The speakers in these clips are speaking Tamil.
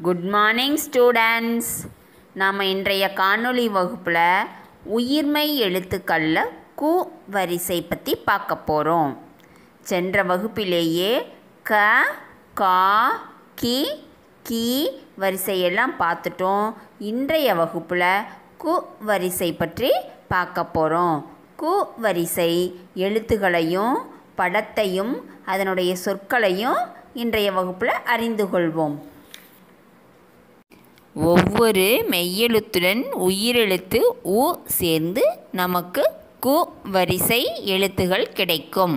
குட் மார்னிங் ஸ்டூடெண்ட்ஸ் நாம் இன்றைய காணொளி வகுப்பில் உயிர்மை எழுத்துக்களில் கு வரிசை பற்றி பார்க்க போகிறோம் சென்ற வகுப்பிலேயே க கா கி கி வரிசையெல்லாம் பார்த்துட்டோம் இன்றைய வகுப்பில் கு வரிசை பற்றி பார்க்க போகிறோம் கு வரிசை எழுத்துக்களையும் படத்தையும் அதனுடைய சொற்களையும் இன்றைய வகுப்பில் அறிந்து கொள்வோம் ஒவ்வொரு மெய்யெழுத்துடன் உயிரெழுத்து உ சேர்ந்து நமக்கு கு வரிசை எழுத்துகள் கிடைக்கும்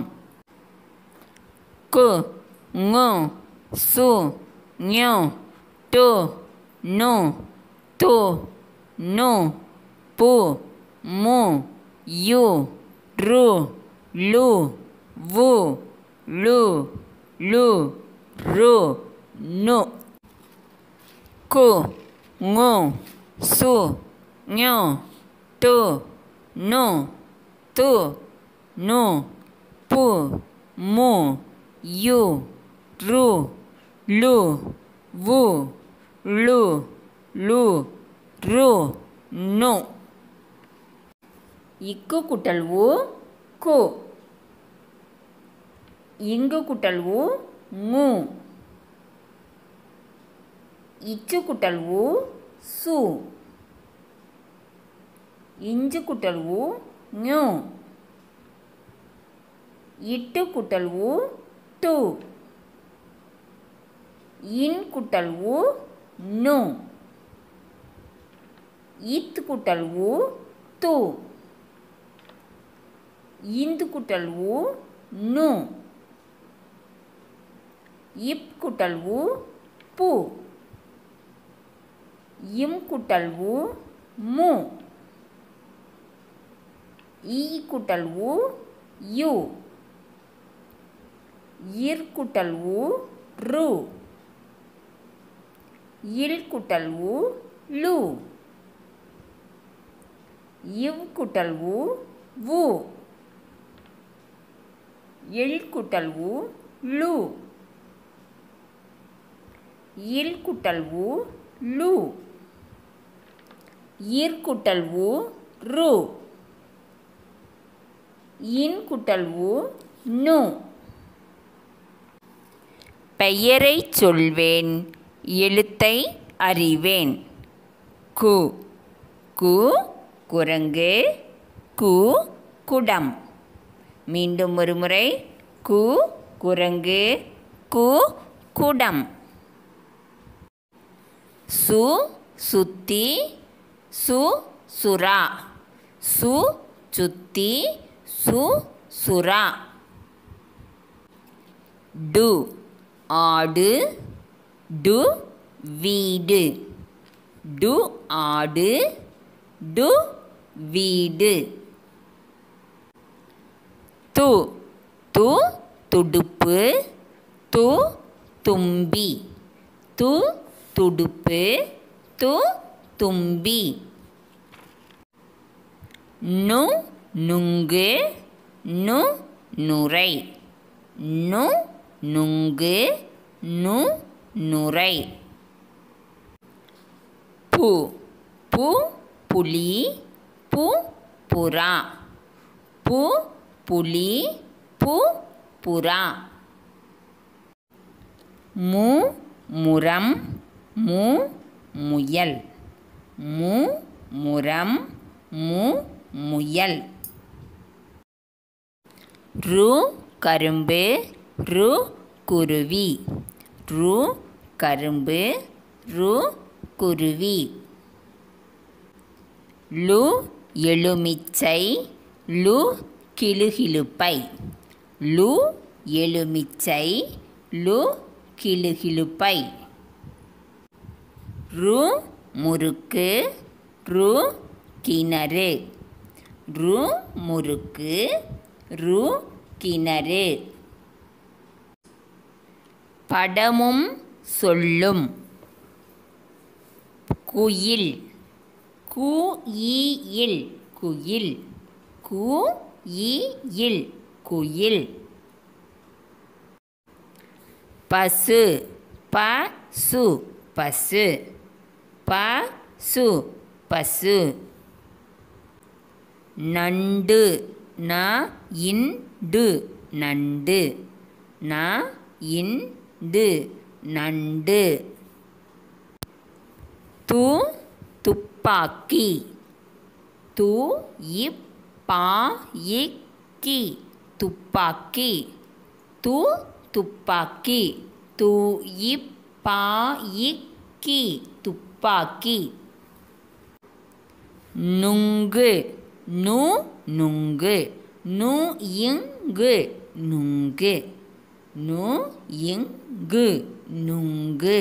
கு ngு சு ஞு டு நு து நு பு மு யு ரு லு வு லு லு ரு நு கு ngு சு ஞு டு நு து நு பு மு யு ரு லு வு லு லு ரு நு இக்கு குட்டல் உ கு இங்கு குட்டல் உ மு இச்சு குட்டல் உ சு இஞ்சு குட்டல் உ ஞு இட்டு குட்டல் உ டு இன் குட்டல் உ நு இத் குட்டல் உ து இந்து குட்டல் உ நு இப் குட்டல் உ பு இம் குட்டல் உ மு ஈ குட்டல் உ யு இர் குட்டல் உ ரு இல் குட்டல் உ லு இவ் குட்டல் உ வு எள் குட்டல் உ லு இல் குட்டல் உ லு ஈர் குட்டல் உ ரு இன் குட்டல் உ நு பெயரை சொல்வேன் எழுத்தை அறிவேன் கு கு குரங்கு கு குடம் மீண்டும் ஒரு முறை கு குரங்கு கு குடம் சு சுத்தி சு சுறா சு சுத்தி சு சுறா டு ஆடு டு வீடு டு ஆடு டு வீடு து து துடுப்பு து தும்பி து துடுப்பு து தும்பி நு நுங்கு நு நுரை நு நுங்கு நு நுரை பு பு புலி பு புறா பு புலி பு புறா மு முரம் மு முயல் மு முரம் மு முயல் ரு கரும்பு ரு குருவி ரு கரும்பு ரு குருவி லு எலுமிச்சை லு கிளுகிழுப்பை லு எலுமிச்சை லு கிளுகிழுப்பை ரு முறுக்கு ரு கிணறு ரு முறுக்கு ரு கிணறு படமும் சொல்லும் குயில் கு இல் குயில் கு இல் குயில் பசு ப சு பசு பசு பசு நண்டு ந இண்டு நண்டு ந இண்டு நண்டு து துப்பாக்கி து இப் பா இக்கி துப்பாக்கி து துப்பாக்கி து இப் பா இக்கி துப்பாக்கி நுங்கு நு நுங்கு நு இங்கு நுங்கு நு இங்கு நுங்கு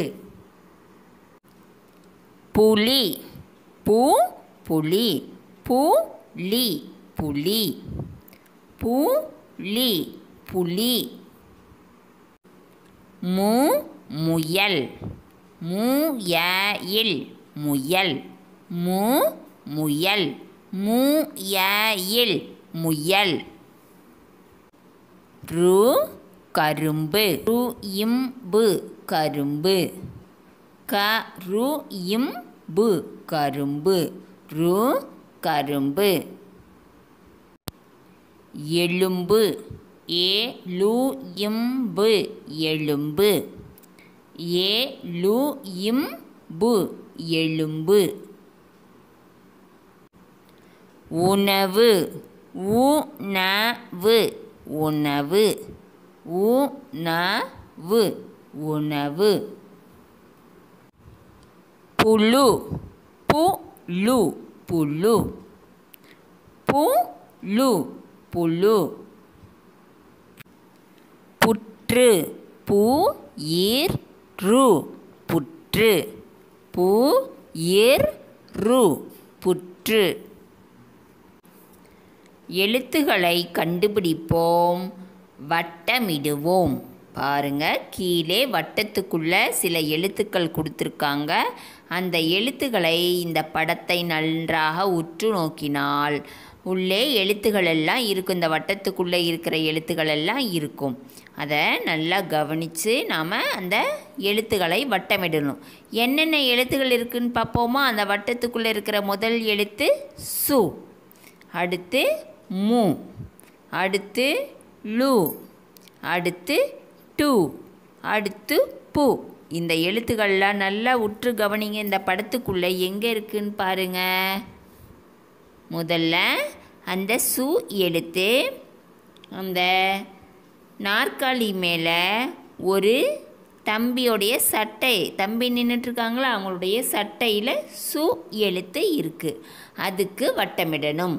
புலி பு புலி புலி புலி புலி புலி மு முயல் முயல் முயல் மு முயல் முயல் முயல் ரு கரும்பு ரு இம்பு கரும்பு க ரு இம்பு கரும்பு ரு கரும்பு எலும்பு ஏ லு இம்பு எலும்பு ஏ லு இம்பு எலும்பு உணவு உணவு உணவு உணவு உணவு புழு புழு புழு புழு புழு புற்று பு ஈர் ரு புற்று பு ஈர் ரு புற்று எழுத்துக்களை கண்டுபிடிப்போம் வட்டமிடுவோம் பாருங்க கீழே வட்டத்துக்குள்ள சில எழுத்துக்கள் கொடுத்துருக்காங்க அந்த எழுத்துக்களை இந்த படத்தை நன்றாக உற்று நோக்கினால் உள்ளே எழுத்துக்கள் எல்லாம் இருக்கும் இந்த வட்டத்துக்குள்ளே இருக்கிற எழுத்துக்கள் எல்லாம் இருக்கும் அதை நல்லா கவனித்து நாம் அந்த எழுத்துக்களை வட்டமிடணும் என்னென்ன எழுத்துக்கள் இருக்குன்னு பார்ப்போமா அந்த வட்டத்துக்குள்ளே இருக்கிற முதல் எழுத்து சு அடுத்து மு அடுத்து லு அடுத்து டு அடுத்து பு இந்த எழுத்துக்கள்லாம் நல்லா உற்று கவனிங்க இந்த படத்துக்குள்ளே எங்கே இருக்குன்னு பாருங்க முதல்ல அந்த சு எழுத்து அந்த நாற்காலி மேலே ஒரு தம்பியோடைய சட்டை தம்பி நின்றுட்டுருக்காங்களா அவங்களுடைய சட்டையில் சு எழுத்து இருக்குது அதுக்கு வட்டமிடணும்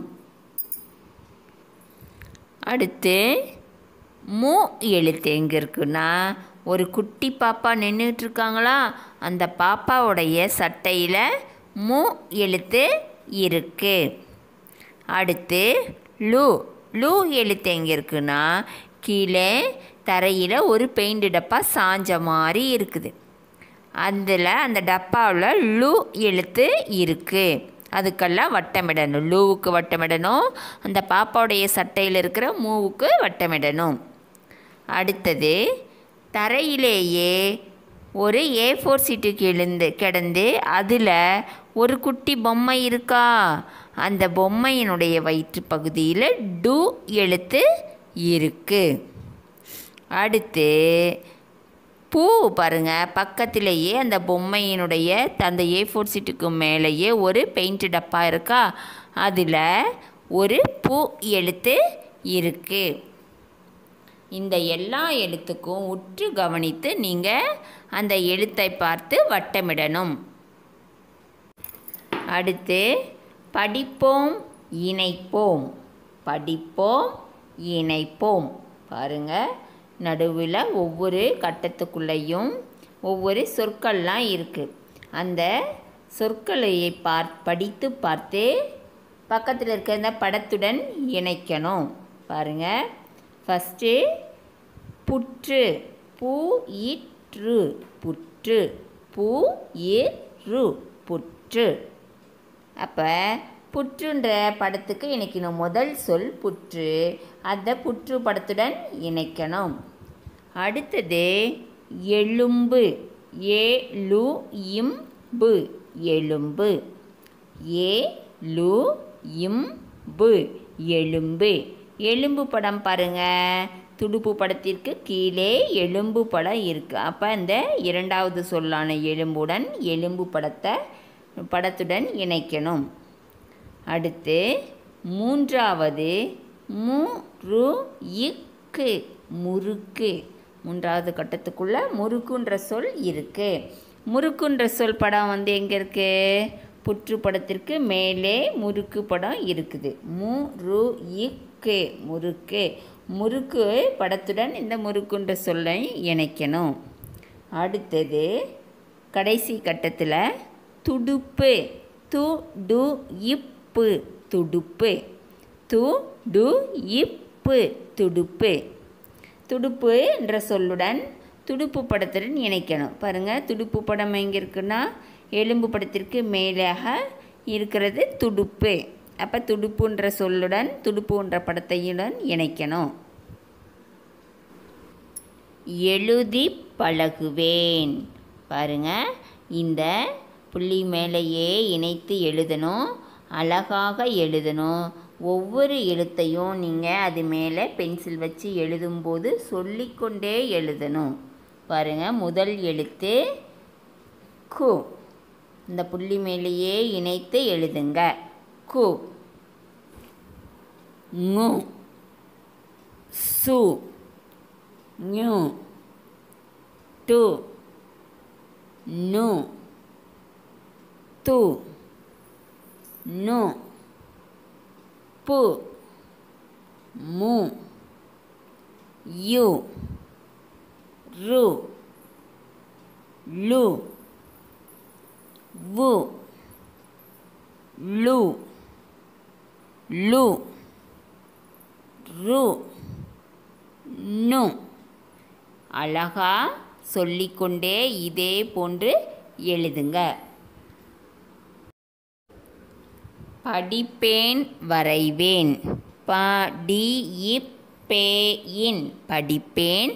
அடுத்து மு எழுத்து எங்கே இருக்குன்னா ஒரு குட்டி பாப்பா நின்றுட்டு இருக்காங்களா அந்த பாப்பாவுடைய சட்டையில் மு எழுத்து இருக்கு அடுத்து லு லு எழுத்து எங்கே இருக்குன்னா கீழே தரையில் ஒரு பெயிண்ட் டப்பா சாஞ்ச மாதிரி இருக்குது அதில் அந்த டப்பாவில் லு எழுத்து இருக்குது அதுக்கெல்லாம் வட்டமிடணும் லூவுக்கு வட்டமிடணும் அந்த பாப்பாவுடைய சட்டையில் இருக்கிற மூவுக்கு வட்டமிடணும் அடுத்தது தரையிலேயே ஒரு ஏ ஃபோர் சீட்டுக்கு எழுந்து கிடந்து அதில் ஒரு குட்டி பொம்மை இருக்கா அந்த பொம்மையினுடைய வயிற்று பகுதியில் டு எழுத்து இருக்குது அடுத்து பூ பாருங்க பக்கத்திலேயே அந்த பொம்மையினுடைய அந்த ஏ ஃபோர் சீட்டுக்கு மேலேயே ஒரு பெயிண்ட் டப்பா இருக்கா அதில் ஒரு பூ எழுத்து இருக்குது இந்த எல்லா எழுத்துக்கும் உற்று கவனித்து நீங்கள் அந்த எழுத்தை பார்த்து வட்டமிடணும் அடுத்து படிப்போம் இணைப்போம் படிப்போம் இணைப்போம் பாருங்க நடுவில் ஒவ்வொரு கட்டத்துக்குள்ளேயும் ஒவ்வொரு சொற்கள்லாம் இருக்குது அந்த சொற்களை பார் படித்து பார்த்து பக்கத்தில் இருக்கிற இந்த படத்துடன் இணைக்கணும் பாருங்கள் ஃபஸ்ட்டு புற்று பூ இற்று புற்று பூ இரு புற்று அப்போ புற்றுன்ற படத்துக்கு இணைக்கணும் முதல் சொல் புற்று அந்த புற்று படத்துடன் இணைக்கணும் அடுத்தது எலும்பு ஏ லு இம் பு எலும்பு ஏ லு இம் பு எலும்பு எலும்பு படம் பாருங்க துடுப்பு படத்திற்கு கீழே எலும்பு படம் இருக்கு அப்போ இந்த இரண்டாவது சொல்லான எலும்புடன் எலும்பு படத்தை படத்துடன் இணைக்கணும் அடுத்து மூன்றாவது மு ரு இக்கு முறுக்கு மூன்றாவது கட்டத்துக்குள்ள முறுக்குன்ற சொல் இருக்கு முறுக்குன்ற சொல் படம் வந்து எங்கே இருக்கு புற்று படத்திற்கு மேலே முறுக்கு படம் இருக்குது மு ரு இக்கு முறுக்கு முறுக்கு படத்துடன் இந்த முறுக்குன்ற சொல்லை இணைக்கணும் அடுத்தது கடைசி கட்டத்தில் துடுப்பு து டு இப்பு துடுப்பு து டு இப்பு துடுப்பு துடுப்பு என்ற சொல்லுடன் துடுப்பு படத்துடன் இணைக்கணும் பாருங்கள் துடுப்பு படம் எங்கே இருக்குன்னா எலும்பு படத்திற்கு மேலாக இருக்கிறது துடுப்பு அப்போ துடுப்புன்ற சொல்லுடன் துடுப்புன்ற படத்தையுடன் இணைக்கணும் எழுதி பழகுவேன் பாருங்க இந்த புள்ளி மேலேயே இணைத்து எழுதணும் அழகாக எழுதணும் ஒவ்வொரு எழுத்தையும் நீங்கள் அது மேலே பென்சில் வச்சு எழுதும்போது சொல்லிக்கொண்டே எழுதணும் பாருங்க முதல் எழுத்து கு இந்த புள்ளி மேலேயே இணைத்து எழுதுங்க கு ngು சு ஞு டு நு து நு பு மு யு ரு lu வு லு லு ரு நு அழகா சொல்லிக்கொண்டே இதே போன்று எழுதுங்க படிப்பேன் வரைவேன் படிப்பேயின் படிப்பேன்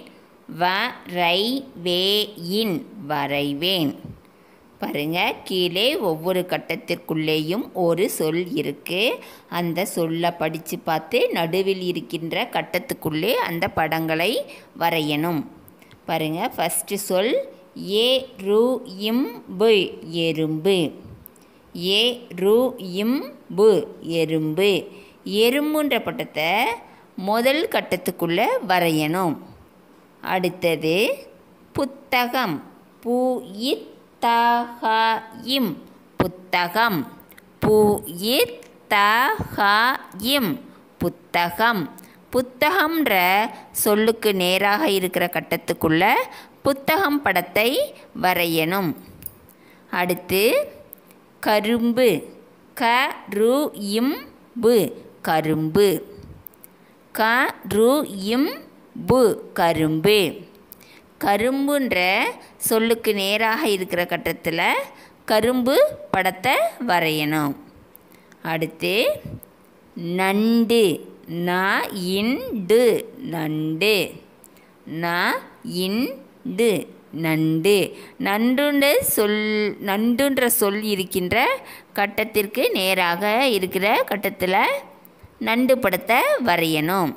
வரைவேயின் வரைவேன் பாருங்க கீழே ஒவ்வொரு கட்டத்திற்குள்ளேயும் ஒரு சொல் இருக்கு அந்த சொல்லை படித்து பார்த்து நடுவில் இருக்கின்ற கட்டத்துக்குள்ளே அந்த படங்களை வரையணும் பாருங்க ஃபஸ்ட்டு சொல் ஏ ரு இம் பு எறும்பு ஏ ரு இம் பு எறும்பு எறும்புன்ற பட்டத்தை முதல் கட்டத்துக்குள்ளே வரையணும் அடுத்தது புத்தகம் பு இத் தஹிம் புத்தகம் பு இத் தஹிம் புத்தகம் புத்தகம்ன்ற சொல்லுக்கு நேராக இருக்கிற கட்டத்துக்குள்ள புத்தகம் படத்தை வரையணும் அடுத்து கரும்பு க ரு இம் பு கரும்பு க ரு இம் பு கரும்பு கரும்புன்ற சொல்லுக்கு நேராக இருக்கிற கட்டத்தில் கரும்பு படத்தை வரையணும் அடுத்து நண்டு ந இண்டு நண்டு ந இண்டு நண்டு நண்டுன்ற சொல் நண்டுன்ற சொல் இருக்கின்ற கட்டத்திற்கு நேராக இருக்கிற கட்டத்தில் நண்டு படத்தை வரையணும்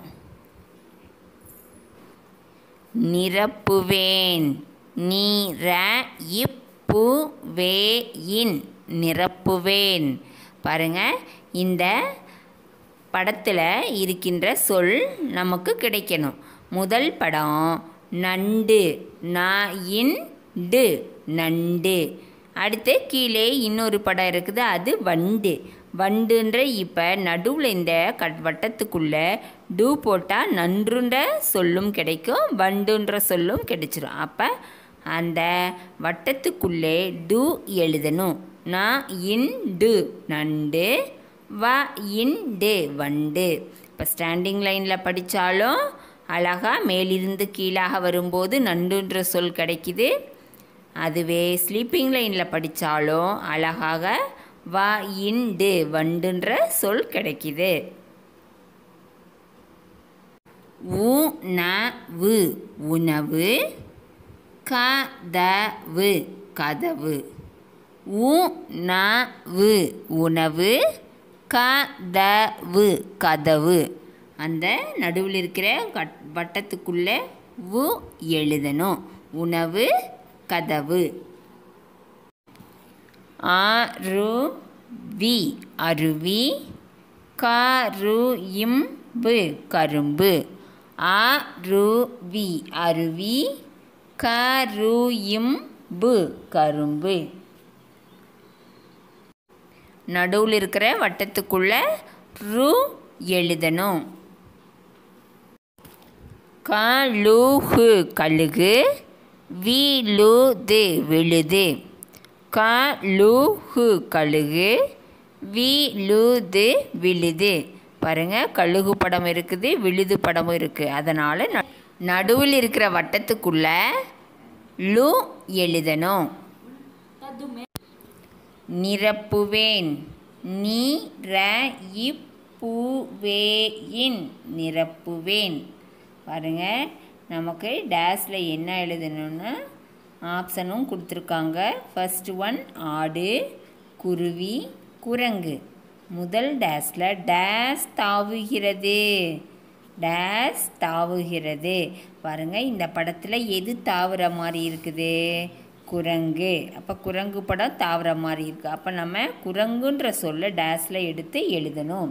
நிரப்புவேன் நீர இப்பு வேயின் நிரப்புவேன் பாருங்க இந்த படத்தில் இருக்கின்ற சொல் நமக்கு கிடைக்கணும் முதல் படம் நண்டு நண்டு நண்டு அடுத்து கீழே இன்னொரு படம் இருக்குது அது வண்டு வண்டுன்ற இப்போ நடுவில் இந்த கட் வட்டத்துக்குள்ளே டூ போட்டால் நன்றுன்ற சொல்லும் கிடைக்கும் வண்டுன்ற சொல்லும் கிடைச்சிரும் அப்போ அந்த வட்டத்துக்குள்ளே டு எழுதணும் நான் இன் டு நண்டு வ இன் டு வண்டு இப்போ ஸ்டாண்டிங் லைனில் படித்தாலும் அழகாக மேலிருந்து கீழாக வரும்போது நண்டுன்ற சொல் கிடைக்குது அதுவே ஸ்லீப்பிங் லைனில் படித்தாலும் அழகாக வ இண்டு வண்டுன்ற சொல் கிடைக்குது உணவு உணவு கதவு கதவு உணவு உணவு கதவு கதவு அந்த நடுவில் இருக்கிற கட் வட்டத்துக்குள்ளே உ எழுதணும் உணவு கதவு அருவி அருவி கருயிம்பு கரும்பு அருவி அருவி கருயிம்பு கரும்பு நடுவில் இருக்கிற வட்டத்துக்குள்ள ரு எழுதணும் கழுகு கழுகு விழுது விழுது கழுகு கழுகு விழுது விழுது பாருங்க கழுகு படம் இருக்குது விழுது படமும் இருக்குது அதனால் நடுவில் இருக்கிற வட்டத்துக்குள்ள லு எழுதணும் நிரப்புவேன் நீ ர இப்புவேயின் நிரப்புவேன் பாருங்க நமக்கு டேஸில் என்ன எழுதணும்னா ஆப்ஷனும் கொடுத்துருக்காங்க ஃபர்ஸ்ட் ஒன் ஆடு குருவி குரங்கு முதல் டேஸில் டேஸ் தாவுகிறது டேஸ் தாவுகிறது பாருங்கள் இந்த படத்தில் எது தாவுற மாதிரி இருக்குது குரங்கு அப்போ குரங்கு படம் தாவுற மாதிரி இருக்குது அப்போ நம்ம குரங்குன்ற சொல்ல டேஸில் எடுத்து எழுதணும்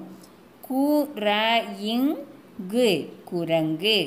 குரயிங்கு குரங்கு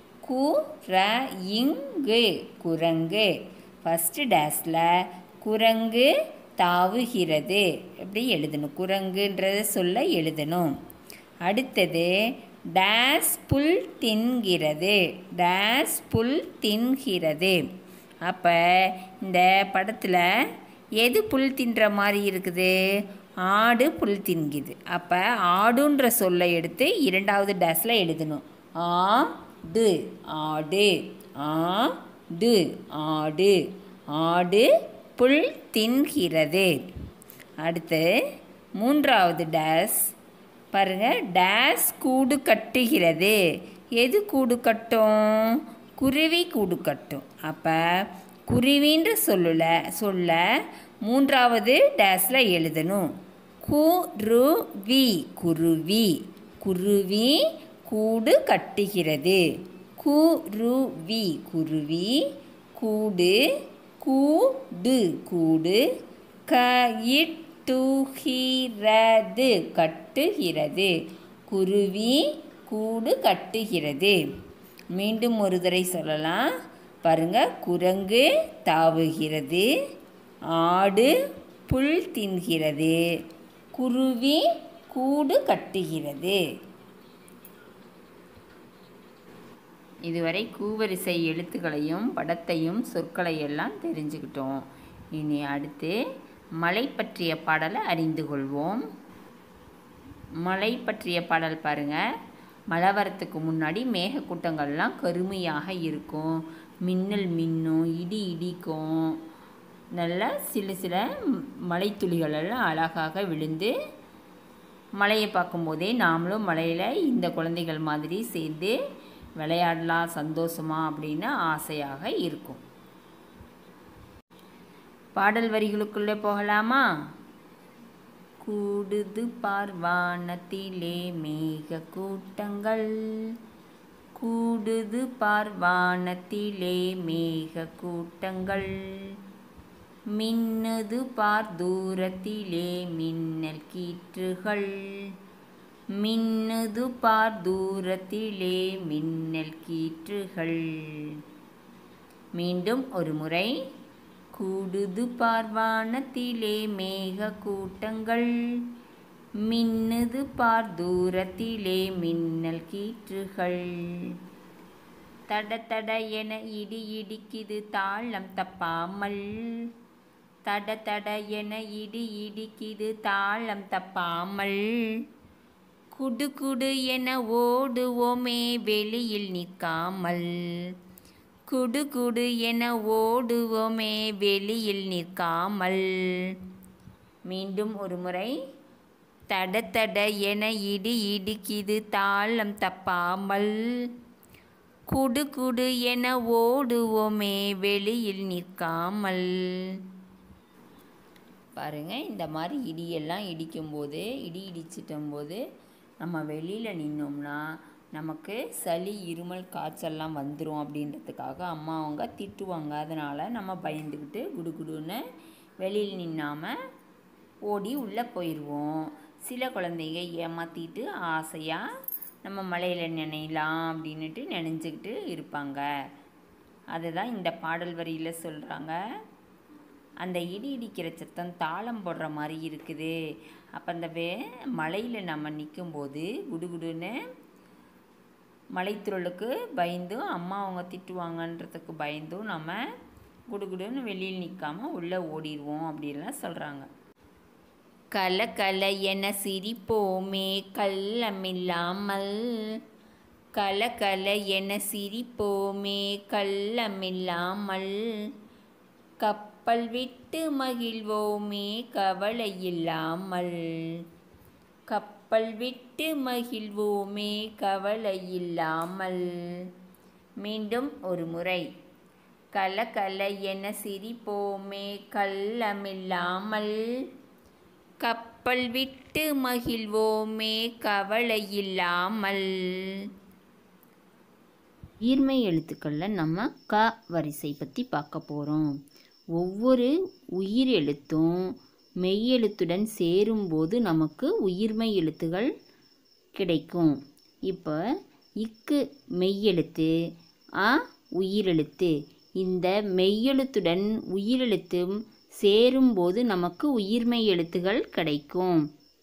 குரயிங்கு குரங்கு ஃபஸ்ட்டு டேஸில் குரங்கு தாவுகிறது எப்படி எழுதணும் குரங்குன்றத சொல்ல எழுதணும் அடுத்தது டேஸ் புல் தின்கிறது டேஸ் புல் தின்கிறது அப்போ இந்த படத்தில் எது புல் தின்ற மாதிரி இருக்குது ஆடு புல் தின்குது அப்போ ஆடுன்ற சொல்லை எடுத்து இரண்டாவது டேஸில் எழுதணும் ஆடு ஆடு ஆடு ஆடு ஆடு புல் தின்கிறது அடுத்து மூன்றாவது டேஸ் பாருங்க டேஸ் கூடு கட்டுகிறது எது கூடு கட்டும் குருவி கூடு கட்டும் அப்போ குருவின்ற சொல்லல சொல்ல மூன்றாவது டேஸில் எழுதணும் குருவி குருவி குருவி கூடு கட்டுகிறது குருவி குருவி கூடு கூடு கூடு கயிட்டுகிறது கட்டுகிறது குருவி கூடு கட்டுகிறது மீண்டும் ஒரு தடவை சொல்லலாம் பாருங்க குரங்கு தாவுகிறது ஆடு புல் தின்கிறது குருவி கூடு கட்டுகிறது இதுவரை கூவரிசை எழுத்துக்களையும் படத்தையும் சொற்களையெல்லாம் தெரிஞ்சுக்கிட்டோம் இனி அடுத்து மலை பற்றிய பாடலை அறிந்து கொள்வோம் மலை பற்றிய பாடல் பாருங்க மழை வரத்துக்கு முன்னாடி மேகக்கூட்டங்கள்லாம் கருமையாக இருக்கும் மின்னல் மின்னும் இடி இடிக்கும் நல்லா சில சில மலைத்துளிகள் எல்லாம் அழகாக விழுந்து மலையை பார்க்கும்போதே நாமளும் மலையில் இந்த குழந்தைகள் மாதிரி சேர்ந்து விளையாடலாம் சந்தோஷமா அப்படின்னு ஆசையாக இருக்கும் பாடல் வரிகளுக்குள்ளே போகலாமா கூடுது பார்வானத்திலே மேக கூட்டங்கள் கூடுது பார்வானத்திலே மேக கூட்டங்கள் மின்னுது பார் தூரத்திலே மின்னல் கீற்றுகள் மின்னுது பார் தூரத்திலே மின்னல் கீற்றுகள் மீண்டும் ஒரு முறை கூடுது பார்வானத்திலே மேக கூட்டங்கள் மின்னுது பார் தூரத்திலே மின்னல் கீற்றுகள் தட தட என இடி இடிக்குது தாளம் தப்பாமல் தட தட என இடி இடிக்குது தாளம் தப்பாமல் குடு குடு என ஓடுவோமே வெளியில் நிற்காமல் குடு குடு என ஓடுவோமே வெளியில் நிற்காமல் மீண்டும் ஒரு முறை தட தட என இடி இடிக்குது தாளம் தப்பாமல் குடு குடு என ஓடுவோமே வெளியில் நிற்காமல் பாருங்க இந்த மாதிரி இடியெல்லாம் இடிக்கும்போது இடி இடிச்சிட்டும் போது நம்ம வெளியில் நின்னோம்னா நமக்கு சளி இருமல் காய்ச்சல்லாம் வந்துடும் அப்படின்றதுக்காக அம்மா அவங்க திட்டுவாங்க அதனால் நம்ம பயந்துக்கிட்டு குடுகுடுன்னு வெளியில் நின்னாமல் ஓடி உள்ளே போயிடுவோம் சில குழந்தைங்க ஏமாற்றிட்டு ஆசையாக நம்ம மலையில் நினைலாம் அப்படின்னுட்டு நினைஞ்சிக்கிட்டு இருப்பாங்க அதுதான் இந்த பாடல் வரியில் சொல்கிறாங்க அந்த இடி இடிக்கிற சத்தம் தாளம் போடுற மாதிரி இருக்குது அப்போ அந்த வே மலையில் நம்ம நிற்கும்போது குடுகுடுன்னு மலைத்துறலுக்கு பயந்தும் அம்மா அவங்க திட்டுவாங்கன்றதுக்கு பயந்தும் நம்ம குடுகுடுன்னு வெளியில் நிற்காம உள்ளே ஓடிடுவோம் அப்படின்லாம் சொல்கிறாங்க கல கல என சிரிப்போமே கள்ளமில்லாமல் கல கல என சிரிப்போமே கள்ளமில்லாமல் கப்பல் விட்டு மகிழ்வோமே கவலை இல்லாமல் கப்பல் விட்டு மகிழ்வோமே கவலை இல்லாமல் மீண்டும் ஒரு முறை கல கல என சிரிப்போமே கள்ளமில்லாமல் கப்பல் விட்டு மகிழ்வோமே கவலை இல்லாமல் ஈர்மை எழுத்துக்களில் நம்ம க வரிசை பற்றி பார்க்க போகிறோம் ஒவ்வொரு உயிர் எழுத்தும் மெய்யெழுத்துடன் சேரும்போது நமக்கு உயிர்மை எழுத்துகள் கிடைக்கும் இப்போ இக்கு மெய்யெழுத்து அ உயிரெழுத்து இந்த மெய்யெழுத்துடன் உயிரெழுத்தும் சேரும்போது நமக்கு உயிர்மை எழுத்துகள் கிடைக்கும்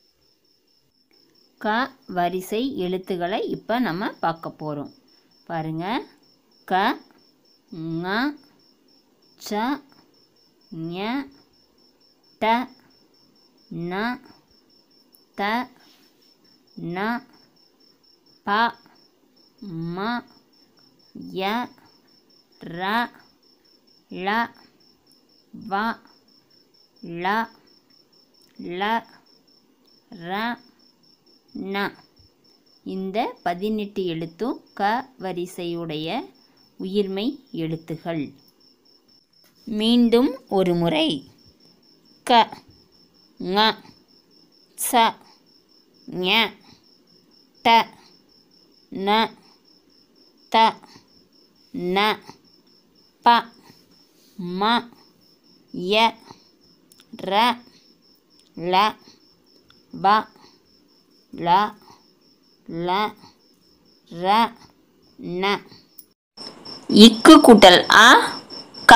க வரிசை எழுத்துக்களை இப்போ நம்ம பார்க்க போகிறோம் பாருங்க க ங ச ஞ ட ந த ந ப ம ய ர ள வ ள ல ர ந இந்த பதினெட்டு எழுத்தும் க வரிசையுடைய உயிர்மை எழுத்துகள் மீண்டும் ஒரு முறை க ங ச ஞ ட ந த ந ப ம ய ர ல வ ல ல ர ந இக்கு கூட்டல் அ க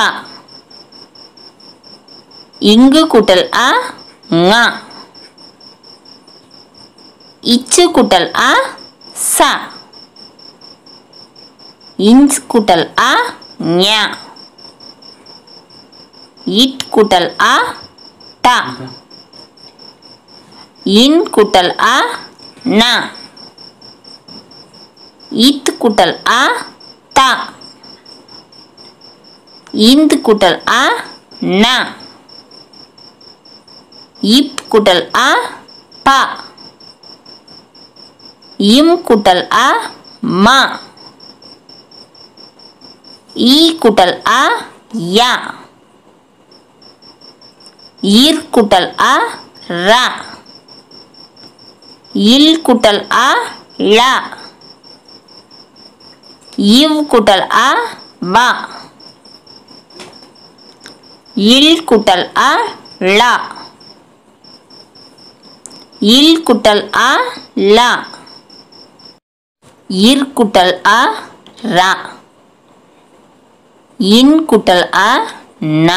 இங்கு கூட்டல் அ ங இச்சு கூட்டல் அ ச இன்ச் கூட்டல் அ ஞ இட் கூட்டல் அ ட இன் கூட்டல் அ ந இத் கூட்டல் அ த இந்து கூட்டல் அ ந இப் கூட்டல் அ ப இம் கூட்டல் அ ம ஈ கூட்டல் அ ய ஈர் கூட்டல் அ ர இல் கூட்டல் அ ள இவ் கூட்டல் அ வ இல் கூட்டல் அ ள இல் கூட்டல் அ ல இர் கூட்டல் அ ர இன் கூட்டல் அ ந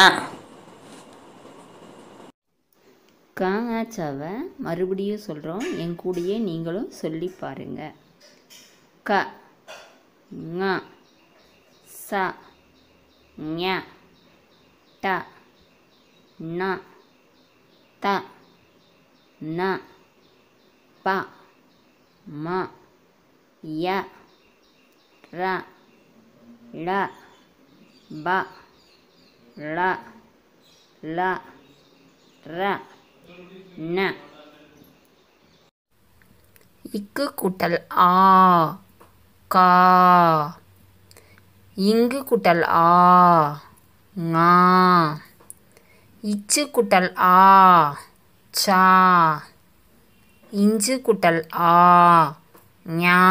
காங்காச்சாவை மறுபடியும் சொல்கிறோம் என் கூடயே நீங்களும் சொல்லி பாருங்க க ங ச ஞ ட ந த ந ப ம ய ர ள ப ள ல ர ந இக்கு கூட்டல் ஆ கா இங்கு குட்டல் ஆ ஞா இச்சு குட்டல் ஆ சா இஞ்சு குட்டல் ஆ ஞா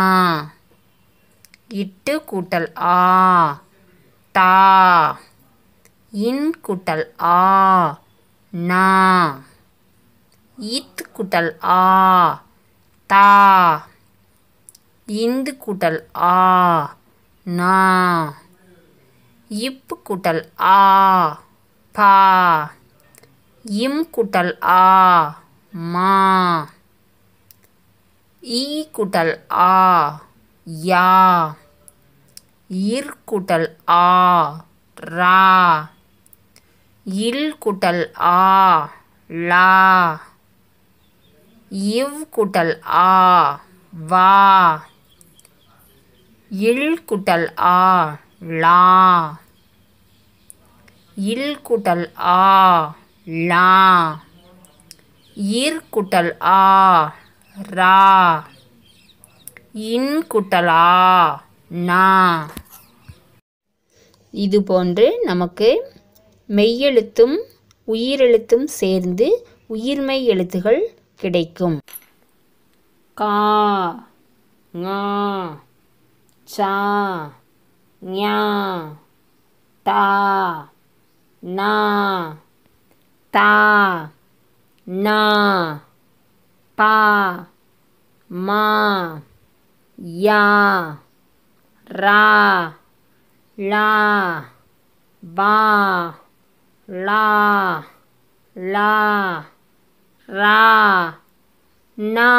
இட்டு கூட்டல் ஆ தா இன் குட்டல் ஆ நா இத் குட்டல் ஆ தா இந்து கூட்டல் ஆ நா இப்பு கூட்டல் ஆ பா இம் கூட்டல் ஆ மா ஈ கூட்டல் ஆ யா இர் கூட்டல் ஆ ரா இல் கூட்டல் ஆ லா இவ் கூட்டல் ஆ வா இல் கூட்டல் ஆ லா இல் கூட்டல் ஆ லா இர் கூட்டல் ஆ ரா இன் கூட்டல் ஆ நா இது போன்று நமக்கு மெய்யெழுத்தும் உயிரெழுத்தும் சேர்ந்து உயிர்மெய் எழுத்துகள் கிடைக்கும் கா ஙா சா ஞா தா நா தா நா பா மா யா ரா லா பா லா லா ரா நா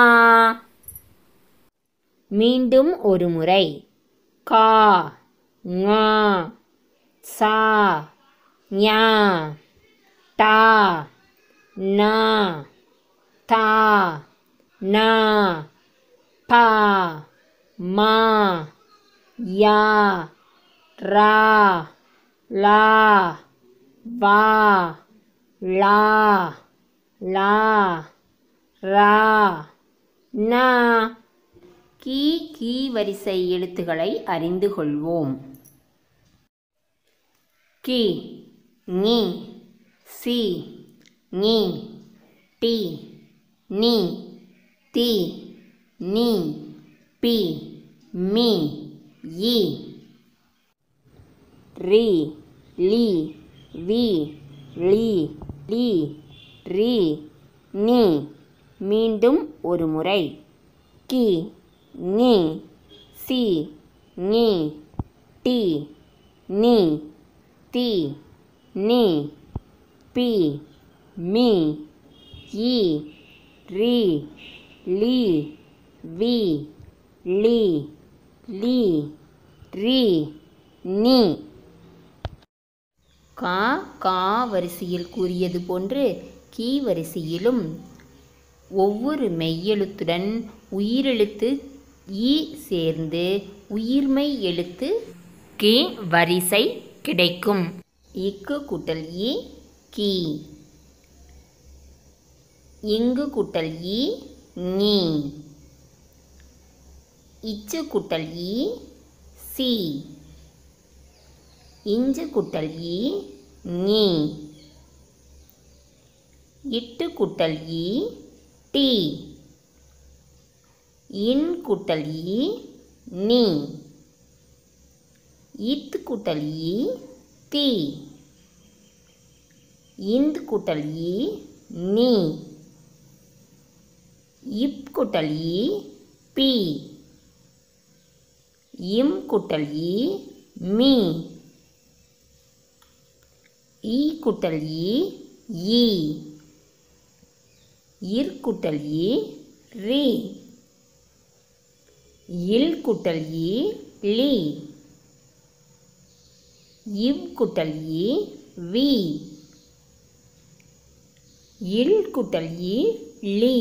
மீண்டும் ஒரு முறை கா ஞா சா ஞா டா நா தா நா பா மா யா ரா லா வா லா லா ரா நா கீ கீ வரிசை எழுத்துக்களை அறிந்து கொள்வோம் கி ஞி சி ஞி டி நி தி நி பி மி இ ரி லி வி லி லி ரி நி மீண்டும் ஒரு முறை கி ஞி சி ஞி டி நி தி நி பி மி இ ரி லி வி லி லி ரி நி கா கா வரிசையில் கூறியது போன்று கீ வரிசையிலும் ஒவ்வொரு மெய்யெழுத்துடன் உயிரெழுத்து ஈ சேர்ந்து உயிர்மெய் எழுத்து கி வரிசை கிடைக்கும் இக்கு கூட்டல் இ கி இங்கு கூட்டல் இ ஞி இச்சு கூட்டல் இ சி இஞ்சு கூட்டல் இ ஞி இட்டு கூட்டல் இ டி இன் கூட்டல் இ நீ இத் கூட்டல் இ தி இந்து கூட்டல் இ நீ இப் கூட்டல் இ பி இம் கூட்டல் இ மீ ஈ கூட்டல் இ ஈ இர் கூட்டல் இ ரி இல் கூட்டல் இ லி இவ் கூட்டல் இ வி இல் கூட்டல் இ லி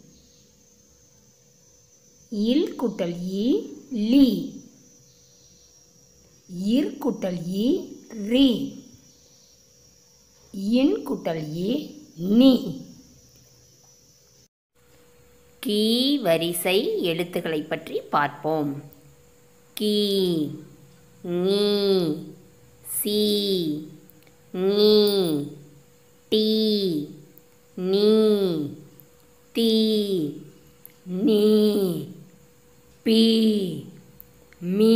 இல் கூட்டல் இ லி இர் கூட்டல் இ ரி இன் கூட்டல் இ நீ கீ வரிசை எழுத்துக்களை பற்றி பார்ப்போம் கீ ஞி சி ஞி டி நீ தி நீ பி மீ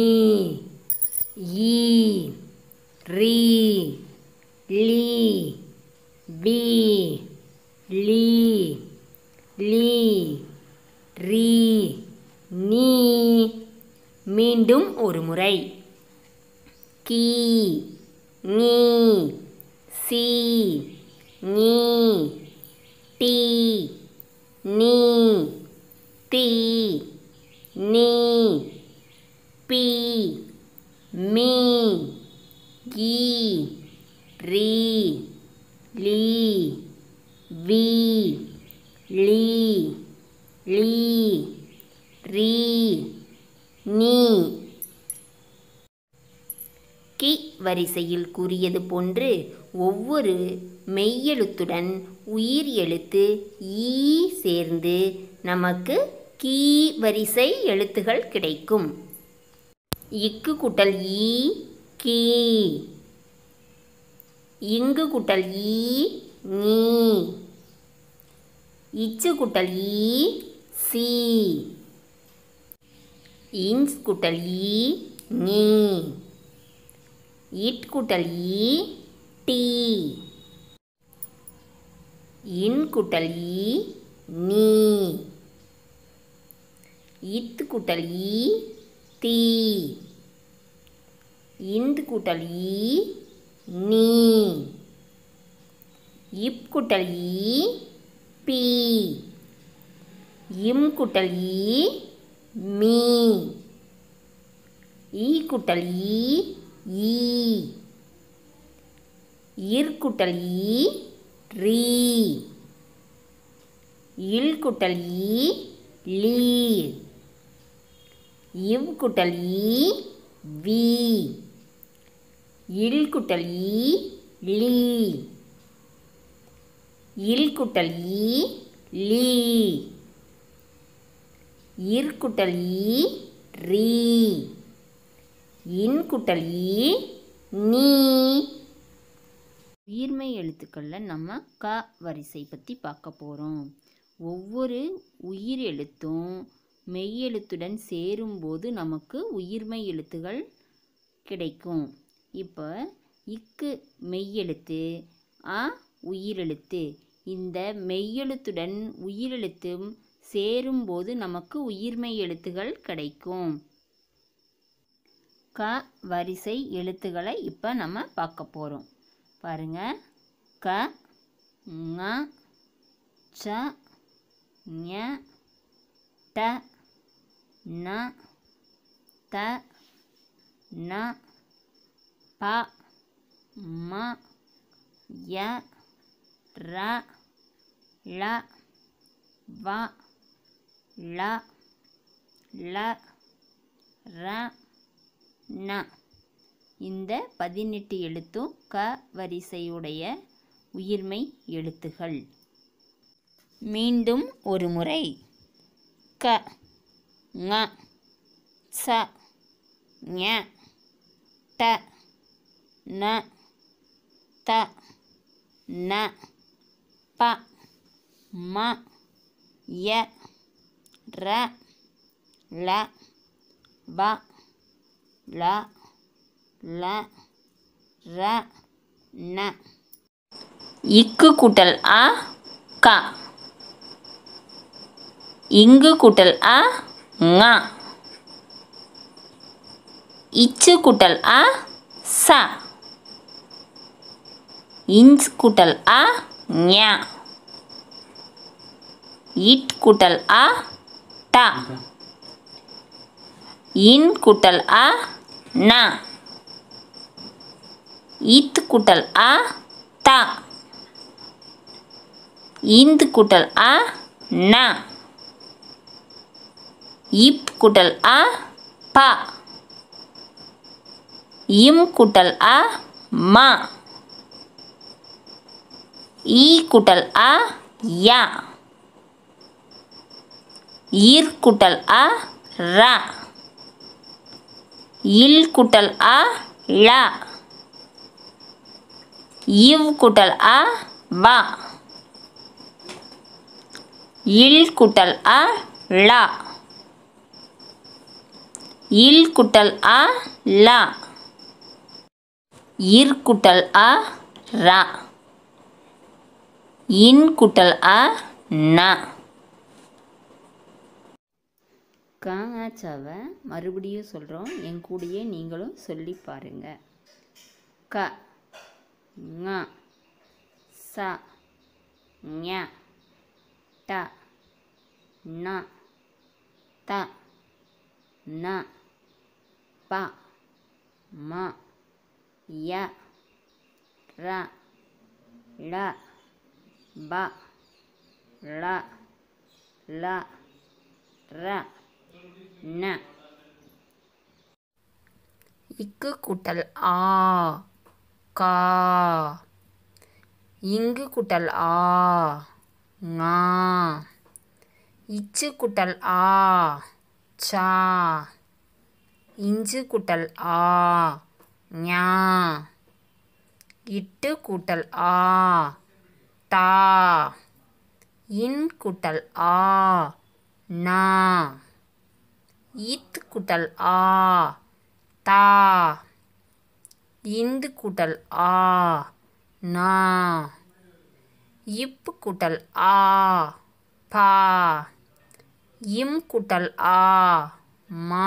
ஈ ரீ லீ வி லீ லீ ரீ நீ மீண்டும் ஒரு முறை கீ நீ சி நீ டி நீ தி நீ பி மீ ஈ ரீ லீ வி லீ லீ ரீ நீ கி வரிசையில் கூறியது போன்று ஒவ்வொரு மெய்யெழுத்துடன் உயிர் எழுத்து ஈ சேர்ந்து நமக்கு கீ வரிசை எழுத்துகள் கிடைக்கும் இக்கு குட்டல் ஈ கீ இங்கு குட்டல் ஈ நீ இச்சு குட்டல் ஈ சி இன்ஸ் குட்டல் ஈ நீ இட் குட்டல் ஈ டி இன் குட்டல் ஈ நீ இத் குட்டல் ஈ தீ இந்து குட்டல் ஈ நீ இப் குட்டல் ஈ பி இம் குட்டல் ஈ மீ ஈ குட்டல் ஈ ஈ இர் குட்டல் ஈ ரீ இல் குட்டல் ஈ லீ இவ் குட்டல் ஈ வி இல் குட்டல் ஈ லீ இல் குட்டல் ஈ லீ இர் குட்டல் ஈ ரீ இன் குட்டல் ஈ நீ உயிர்மை எழுத்துக்களில் நம்ம க வரிசை பற்றி பார்க்க போகிறோம் ஒவ்வொரு உயிர் எழுத்தும் மெய்யெழுத்துடன் சேரும்போது நமக்கு உயிர்மை எழுத்துகள் கிடைக்கும் இப்போ இக்கு மெய்யெழுத்து ஆ உயிரெழுத்து இந்த மெய்யெழுத்துடன் உயிரெழுத்தும் சேரும்போது நமக்கு உயிர்மெய் எழுத்துகள் கிடைக்கும் க வரிசை எழுத்துக்களை இப்போ நம்ம பார்க்க போகிறோம் பாருங்க க ங ச ஞ ட ந த ந ப ம ய ர ல வ ல ல ர ந இந்த பதினெட்டு எழுத்தும் க வரிசையுடைய உயிர்மை எழுத்துகள் மீண்டும் ஒரு முறை க ங ச ஞ ட ந த ந ப ம ய ர ல வ ல ல ர ந இக்கு கூட்டல் அ க இங்கு கூட்டல் அ ங இச்சு கூட்டல் அ ச இன்ஸ் கூட்டல் அ ஞ இட் கூட்டல் அ ட இன் கூட்டல் அ ந இத் கூட்டல் அ த இந்து கூட்டல் அ ந இப் கூட்டல் அ ப இம் கூட்டல் அ ம ஈ கூட்டல் அ ய ஈர் கூட்டல் அ ர இல் குட்டல் அ ல இவ் குட்டல் அ வ இல் குட்டல் அ ல இல் குட்டல் அ ல இர் குட்டல் அ ர இன் குட்டல் அ ந காங்காச்சாவை மறுபடியும் சொல்கிறோம் என் கூடயே நீங்களும் சொல்லி பாருங்க க ங ச ஞ ட ந த ந ப ம ய ர ல ப ள ல ர ந இக்கு கூட்டல் ஆ கா இங்கு கூட்டல் ஆ ஙா இச்சு கூட்டல் ஆ சா இஞ்சு கூட்டல் ஆ ஞா இட்டு கூட்டல் ஆ தா இன் கூட்டல் ஆ நா இத் கூட்டல் ஆ தா இந்து கூட்டல் ஆ நா இப்பு கூட்டல் ஆ பா இம் கூட்டல் ஆ மா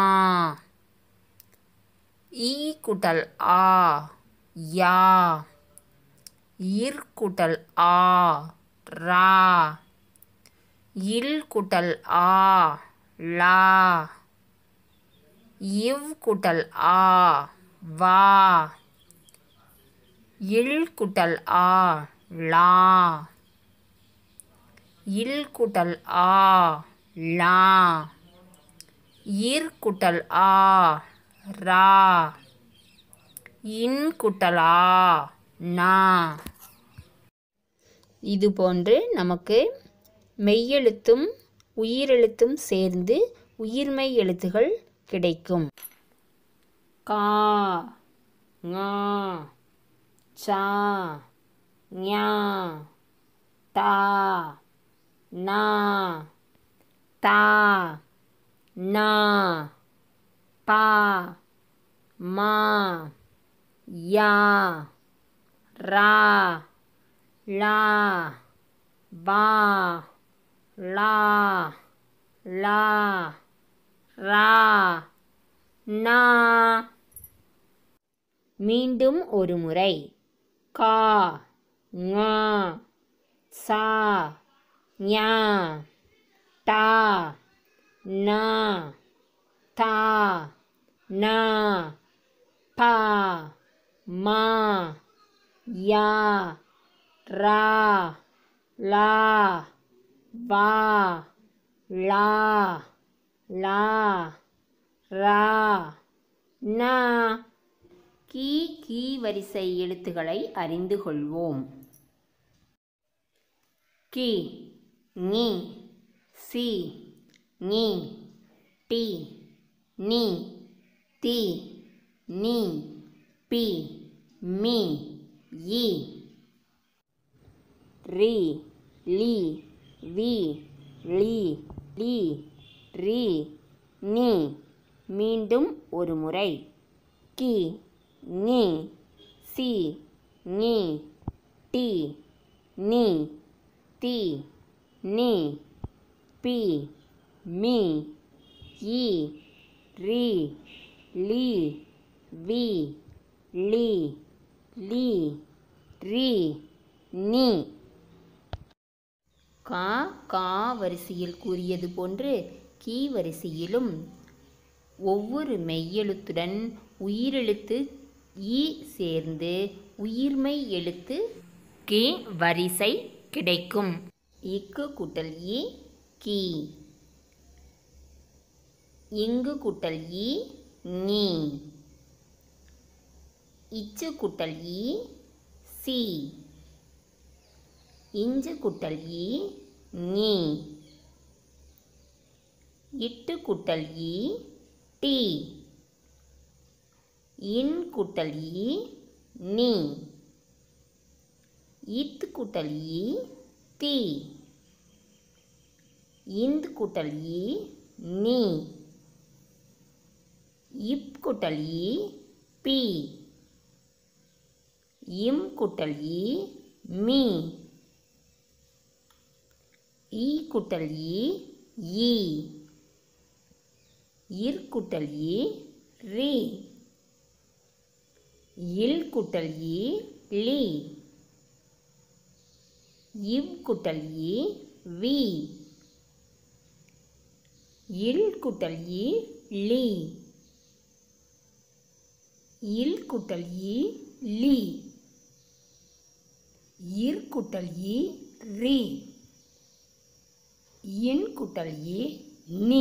ஈ கூட்டல் ஆ யா இர் கூட்டல் ஆ ரா இல் கூட்டல் ஆ லா இவ் கூட்டல் ஆ வா இல் கூட்டல் ஆ லா இல் கூட்டல் ஆ லா இர் கூட்டல் ஆ ரா இன் கூட்டல் ஆ நா இது போன்று நமக்கு மெய்யெழுத்தும் உயிரெழுத்தும் சேர்ந்து உயிர்மெய் எழுத்துகள் கிடைக்கும் கா ஙா சா ஞா டா நா தா நா பா மா யா ரா லா பா லா லா ரா நா மீண்டும் ஒரு முறை கா ஞா சா ஞா டா நா தா நா பா மா யா ரா லா வா லா லா ரா நா கீ கீ வரிசை எழுத்துக்களை அறிந்து கொள்வோம் கி ஞி சி ஞி டி நி தி நி பி மி இ ரி லி வி லி லி ரி நி மீண்டும் ஒரு முறை கி ஞி சி ஞி டி நி தி நி பி மி இ ரி லி வி லி லி ரி நி கா கா வரிசையில் கூறியது போன்று கீ வரிசையிலும் ஒவ்வொரு மெய்யெழுத்துடன் உயிரெழுத்து ஈ சேர்ந்து உயிர்மெய் எழுத்து கி வரிசை கிடைக்கும் இக்கு கூட்டல் இ கி இங்கு கூட்டல் இ ஞி இச்சு கூட்டல் இ சி இஞ்சு கூட்டல் இ ஞி இட்டு கூட்டல் இ டி இன் கூட்டல் ஈ நீ இத் கூட்டல் ஈ தீ இந்த் கூட்டல் ஈ நீ இப் கூட்டல் ஈ பி இம் கூட்டல் ஈ மீ ஈ கூட்டல் ஈ ஈ இர் கூட்டல் ஈ ரி இல் கூட்டல் ஈ லி இவ் கூட்டல் ஈ வி இல் கூட்டல் ஈ லி இல் கூட்டல் ஈ லி இர் கூட்டல் ஈ ரி இன் கூட்டல் ஈ நீ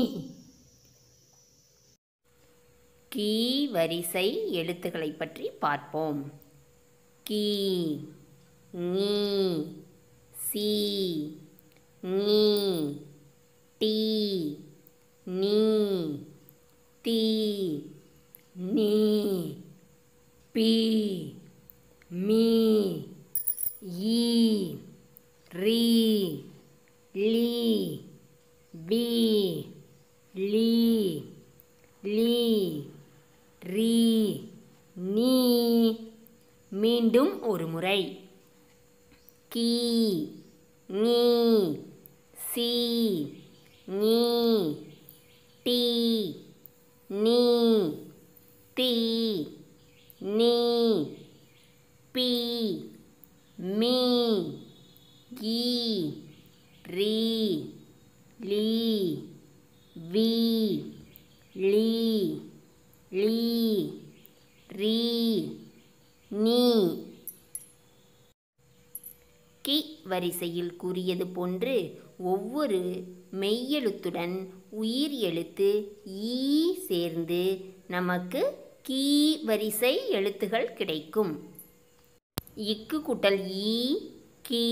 கீ வரிசை எழுத்துக்களை பற்றி பார்ப்போம் கீ நீ சி நீ டி நீ தி நீ பி மீ ஈ ரீ லீ பி லீ லீ ரீ நீ மீண்டும் ஒரு முறை கீ நீ சி நீ டி நீ தி நீ பி மீ கீ ரீ லீ வி லீ லீ ரீ நீ கி வரிசையில் கூறியது போன்று ஒவ்வொரு மெய்யெழுத்துடன் உயிர் எழுத்து ஈ சேர்ந்து நமக்கு கீ வரிசை எழுத்துகள் கிடைக்கும் இக்கு குட்டல் ஈ கீ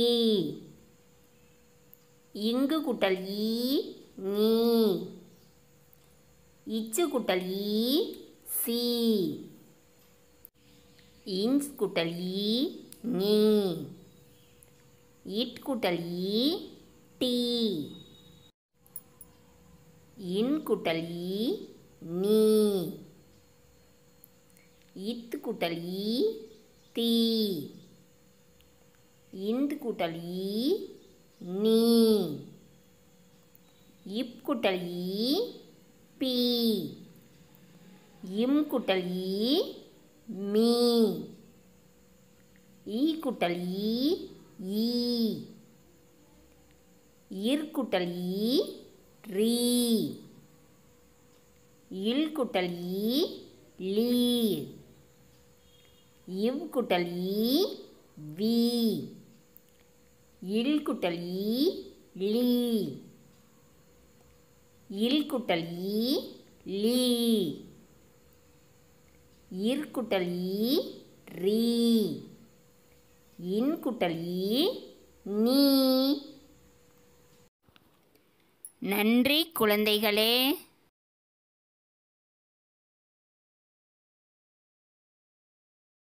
இங்கு குட்டல் ஈ நீ இச்சு குட்டல் ஈ சி இன்ஸ் குட்டல் ஈ நீ இட் குட்டல் ஈ டி இன் குட்டல் ஈ நீ இத் குட்டல் ஈ தீ இந்த் குட்டல் ஈ நீ இப் குட்டல் ஈ பி இம் குட்டல் ஈ மீ ஈ குட்டல் ஈ ஈ இர் குட்டல் ஈ ரீ இல் குட்டல் ஈ லீ இவ் குட்டல் ஈ வி இல் குட்டல் ஈ லீ இல் குட்டல் ஈ லீ இர் குட்டல் ஈ ரீ இன் குட்டல் ஈ நீ நன்றி குழந்தைகளே